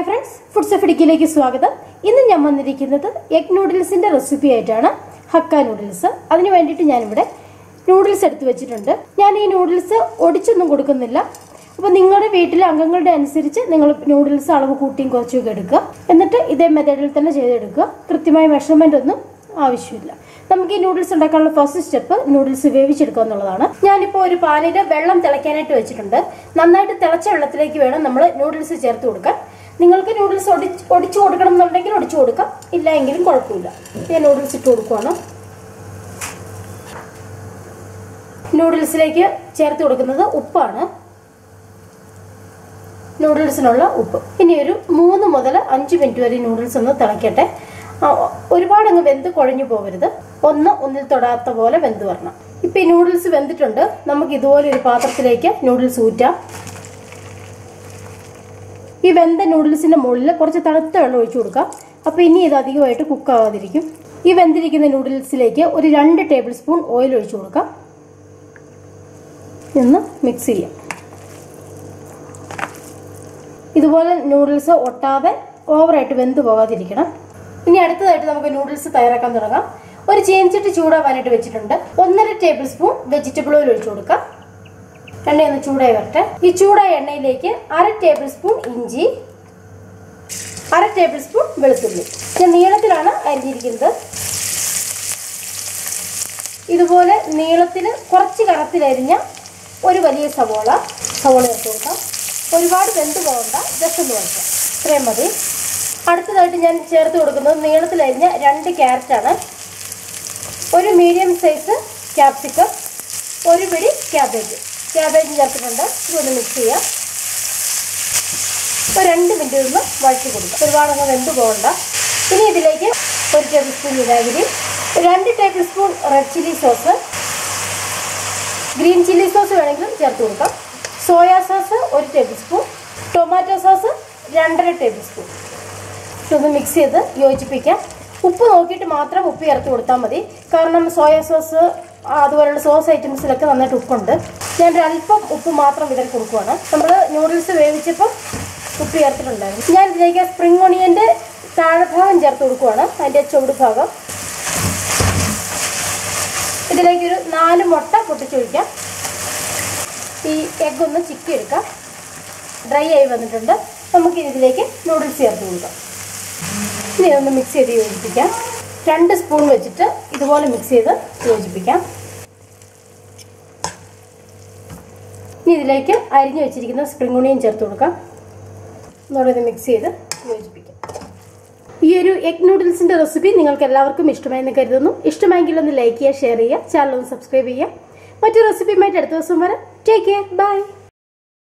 friends foods of ഇടുക്കിയിലേക്ക് സ്വാഗതം ഇന്ന് ഞാൻ വന്നിരിക്കുന്നത് എഗ് നൂഡിൽസിന്റെ റെസിപ്പി ആയിട്ടാണ് ഹക്ക നൂഡിൽസ് അതിന് വേണ്ടിയിട്ട് ഞാനിവിടെ നൂഡിൽസ് എടുത്തു വെച്ചിട്ടുണ്ട് ഞാൻ ഈ നൂഡിൽസ് ഒടിച്ചൊന്നും കൊടുക്കുന്നില്ല അപ്പോൾ നിങ്ങളുടെ വീട്ടിലെ അംഗങ്ങളുടെ അനുസരിച്ച് നിങ്ങൾ നൂഡിൽസ് അളവ് കൂട്ടിയും കുറച്ചുമൊക്കെ എടുക്കുക എന്നിട്ട് ഇതേ മെത്തേഡിൽ തന്നെ ചെയ്തെടുക്കുക കൃത്യമായ മെഷർമെന്റ് ഒന്നും ആവശ്യമില്ല നമുക്ക് ഈ നൂഡിൽസ് ഉണ്ടാക്കാനുള്ള ഫസ്റ്റ് സ്റ്റെപ്പ് നൂഡിൽസ് വേവിച്ചെടുക്കുക എന്നുള്ളതാണ് ഞാനിപ്പോൾ ഒരു പാനിൽ വെള്ളം തിളയ്ക്കാനായിട്ട് വെച്ചിട്ടുണ്ട് നന്നായിട്ട് തിളച്ച വെള്ളത്തിലേക്ക് വേണം നമ്മൾ നൂഡിൽസ് ചേർത്ത് കൊടുക്കാൻ നിങ്ങൾക്ക് നൂഡിൽസ് ഒടിച്ച് ഒടിച്ചു കൊടുക്കണം എന്നുണ്ടെങ്കിൽ ഒടിച്ചു കൊടുക്കാം ഇല്ല എങ്കിലും കുഴപ്പമില്ല ഞാൻ നൂഡിൽസ് ഇട്ട് കൊടുക്കുവാണ് നൂഡിൽസിലേക്ക് ചേർത്ത് കൊടുക്കുന്നത് ഉപ്പാണ് നൂഡിൽസിനുള്ള ഉപ്പ് ഇനി ഒരു മൂന്ന് മുതൽ അഞ്ച് മിനിറ്റ് വരെ നൂഡിൽസ് ഒന്ന് തിളയ്ക്കട്ടെ ആ, ഒരുപാട് അങ്ങ് വെന്ത് കുഴഞ്ഞു പോകരുത് ഒന്ന് ഒന്നിൽ തൊടാത്ത പോലെ വെന്ത് വരണം ഇപ്പൊ ഈ നൂഡിൽസ് വെന്തിട്ടുണ്ട് നമുക്ക് ഇതുപോലെ ഒരു പാത്രത്തിലേക്ക് നൂഡിൽസ് ഊറ്റാം ഈ വെന്ത നൂഡിൽസിന്റെ മുകളിൽ കുറച്ച് തണുത്ത വെള്ളം ഒഴിച്ചു കൊടുക്കാം അപ്പോൾ ഇനി ഇത് അധികമായിട്ട് കുക്ക് ആവാതിരിക്കും ഈ വെന്തിരിക്കുന്ന നൂഡിൽസിലേക്ക് ഒരു രണ്ട് ടേബിൾ സ്പൂൺ ഓയിൽ ഒഴിച്ചു കൊടുക്കാം ഒന്ന് മിക്സ് ചെയ്യാം ഇതുപോലെ നൂഡിൽസ് ഒട്ടാതെ ഓവറായിട്ട് വെന്ത് പോകാതിരിക്കണം ഇനി അടുത്തതായിട്ട് നമുക്ക് നൂഡിൽസ് തയ്യാറാക്കാൻ തുടങ്ങാം ഒരു ചീനിച്ചിട്ട് ചൂടാവാനായിട്ട് വെച്ചിട്ടുണ്ട് ഒന്നര ടേബിൾ സ്പൂൺ വെജിറ്റബിൾ ഓയിൽ ഒഴിച്ചു കൊടുക്കാം എണ്ണയൊന്ന് ചൂടായി വരട്ടെ ഈ ചൂടായ എണ്ണയിലേക്ക് അര ടേബിൾ സ്പൂൺ ഇഞ്ചി അര ടേബിൾ സ്പൂൺ വെളുത്തുള്ളി ഞാൻ നീളത്തിലാണ് അരിഞ്ഞിരിക്കുന്നത് ഇതുപോലെ നീളത്തിൽ കുറച്ച് കനത്തിലരിഞ്ഞ ഒരു വലിയ സവോള സവോള ചേർത്ത് കൊടുക്കാം ഒരുപാട് വെന്ത് പോകണ്ട ജസ്റ്റ് ഒന്ന് വയ്ക്കാം ഇത്രയും മതി അടുത്തതായിട്ട് ഞാൻ ചേർത്ത് കൊടുക്കുന്നത് നീളത്തിലരിഞ്ഞ രണ്ട് ക്യാരറ്റാണ് ഒരു മീഡിയം സൈസ് ക്യാപ്സിക്കം ഒരു പിടി ക്യാബേജ് ക്യാബേജ് ചേർത്തിട്ടുണ്ട് ഇതൊന്ന് മിക്സ് ചെയ്യാം ഒരു രണ്ട് മിനിറ്റ് ഒന്ന് വഴറ്റി കൊടുക്കാം ഒരുപാടങ്ങ് വെന്ത് പോകണ്ട ഇനി ഇതിലേക്ക് ഒരു ടേബിൾ സ്പൂൺ വിനാഗിരി രണ്ട് tablespoon red chilli sauce green chilli sauce വേണമെങ്കിലും ചേർത്ത് കൊടുക്കാം സോയാ സോസ് ഒരു ടേബിൾ സ്പൂൺ ടൊമാറ്റോ സോസ് രണ്ടര ടേബിൾ സ്പൂൺ ഇതൊന്ന് മിക്സ് ചെയ്ത് യോജിപ്പിക്കാം ഉപ്പ് നോക്കിയിട്ട് മാത്രം ഉപ്പ് ചേർത്ത് കൊടുത്താൽ മതി കാരണം സോയാ സോസ് അതുപോലുള്ള സോസ് ഐറ്റംസിലൊക്കെ നന്നായിട്ട് ഉപ്പുണ്ട് ഞാൻ ഒരു അല്പം ഉപ്പ് മാത്രം വിതറി കൊടുക്കുവാണ് നമ്മൾ നൂഡിൽസ് വേവിച്ചപ്പോൾ ഉപ്പ് ചേർത്തിട്ടുണ്ടായിരുന്നു ഞാൻ ഇതിലേക്ക് സ്പ്രിംഗ് ഓണിയൻ്റെ താഴെഭാഗം ചേർത്ത് കൊടുക്കുവാണ് അതിൻ്റെ ചുവട് ഭാഗം ഇതിലേക്ക് ഒരു നാല് മുട്ട പൊട്ടിച്ചൊഴിക്കാം ഈ എഗ് ഒന്ന് ചിക്കി എടുക്കാം ഡ്രൈ ആയി വന്നിട്ടുണ്ട് നമുക്ക് ഇതിലേക്ക് നൂഡിൽസ് ചേർത്ത് കൊടുക്കാം ഇനി ഒന്ന് മിക്സ് ചെയ്ത് യോജിപ്പിക്കാം രണ്ട് സ്പൂൺ വെച്ചിട്ട് ഇതുപോലെ മിക്സ് ചെയ്ത് യോജിപ്പിക്കാം ഇനി ഇതിലേക്ക് അരിഞ്ഞു വെച്ചിരിക്കുന്ന സ്പ്രിംഗ് ഓണിയൻ ചേർത്ത് കൊടുക്കാം ഒന്നുകൂടെ ഇത് മിക്സ് ചെയ്ത് യോജിപ്പിക്കാം ഈ ഒരു എഗ് നൂഡിൽസിന്റെ റെസിപ്പി നിങ്ങൾക്ക് എല്ലാവർക്കും ഇഷ്ടമായെന്ന് കരുതുന്നു ഇഷ്ടമായെങ്കിൽ ഒന്ന് ലൈക്ക് ചെയ്യുക ഷെയർ ചെയ്യുക ചാനൽ ഒന്ന് സബ്സ്ക്രൈബ് ചെയ്യുക മറ്റു റെസിപ്പിയുമായിട്ട് അടുത്ത ദിവസം വരെ ടേക്ക് കെയർ ബൈ